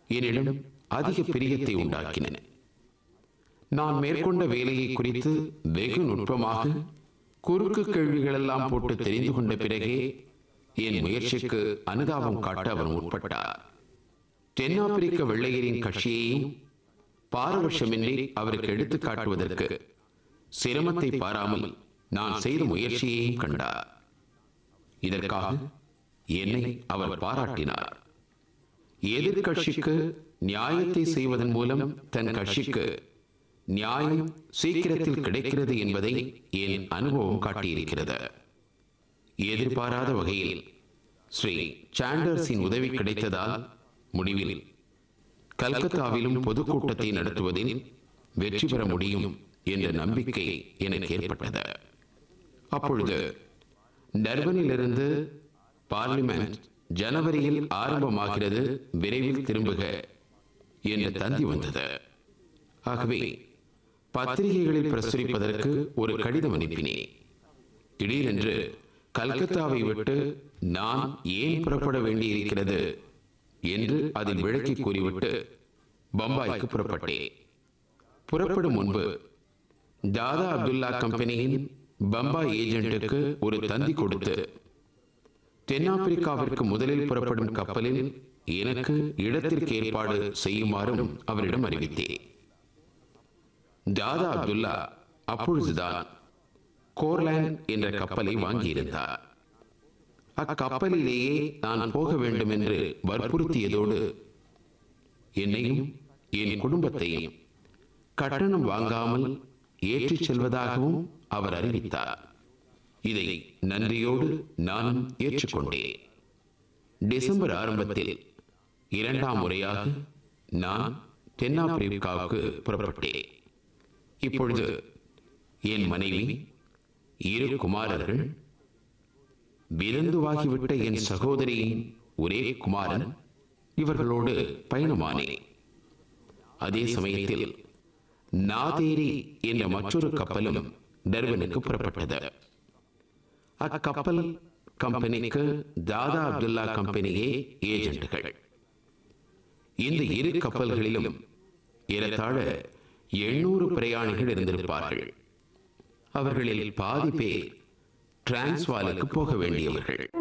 என்னிடம் அதிக பிரியத்தை உண்டாக்கின நான் மேற்கொண்ட வேலையை குறித்து வெகு நுட்பமாக குறுக்கு கேள்விகளெல்லாம் போட்டு தெரிந்து கொண்ட பிறகே என் முயற்சிக்கு அனுதாபம் காட்ட அவர் முற்பட்டார் தென்னாப்பிரிக்க வெள்ளையரின் கட்சியையும் பாரபட்சமின்றி அவருக்கு எடுத்துக் காட்டுவதற்கு சிரமத்தை பாராமல் நான் செய்த முயற்சியையும் கண்டார் இதற்காக என்னை அவர் பாராட்டினார் எதிர்கட்சிக்கு நியாயத்தை செய்வதன் மூலம் தன் கட்சிக்கு நியாயம் சீக்கிரத்தில் கிடைக்கிறது என்பதை என் அனுபவம் காட்டியிருக்கிறது எதிர்பாராத வகையில் ஸ்ரீ சாண்டர்ஸின் உதவி கிடைத்ததால் முடிவில் கல்கத்தாவிலும் பொதுக்கூட்டத்தை நடத்துவதில் வெற்றி பெற முடியும் என்ற நம்பிக்கை எனக்கு ஏற்பட்டது அப்பொழுது டர்பனிலிருந்து பார்லிமெண்ட் ஜனவரியில் ஆரம்பமாகிறது விரைவில் திரும்புக என்ற தந்தி வந்தது ஆகவே பத்திரிகைகளில் பிரசுரிப்பதற்கு ஒரு கடிதம் அனுப்பினேன் திடீரென்று கல்கத்தாவை விட்டு நான் ஏன் புறப்பட வேண்டியிருக்கிறது என்று அதில் விளக்கி கூறிவிட்டு பம்பாய்க்கு புறப்பட்டேன் புறப்படும் முன்பு தாதா அப்துல்லா கம்பெனியின் பம்பாய் ஏஜென்ட்டுக்கு ஒரு தந்தி கொடுத்து தென்னாப்பிரிக்காவிற்கு முதலில் புறப்படும் கப்பலில் எனக்கு இடத்திற்கு ஏற்பாடு செய்யுமாறும் அவரிடம் அறிவித்தேன் தாதா அப்துல்லா அப்பொழுதுதான் கோர்லாண்ட் என்ற கப்பலை வாங்கியிருந்தார் அக்கப்பலிலேயே நான் போக வேண்டும் என்று வற்புறுத்தியதோடு என்னையும் என் குடும்பத்தையும் கட்டணம் வாங்காமல் ஏற்றிச் செல்வதாகவும் அவர் அறிவித்தார் இதை நன்றியோடு நானும் ஏற்றுக்கொண்டேன் டிசம்பர் ஆரம்பத்தில் இரண்டாம் முறையாக நான் தென்னாப்பிரிக்காவுக்கு புறப்பட்டேன் இப்பொழுது என் மனைவி இரு குமாரர்கள் விருந்துவாகிவிட்ட என் சகோதரியின் ஒரே குமாரன் இவர்களோடு பயணமானேன் அதே சமயத்தில் நாதேரி என்ற மற்றொரு கப்பலும் டர்பனுக்கு புறப்பட்டது அக்கப்பல் கம்பெனிக்கு தாதா அப்துல்லா கம்பெனியே ஏஜென்ட்டுகள் இந்த இரு கப்பல்களிலும் ஏறத்தாழ எண்ணூறு பிரயாணிகள் இருந்திருப்பார்கள் அவர்களில் பாதி பேர் டிரான்ஸ்வாலுக்கு போக வேண்டியவர்கள்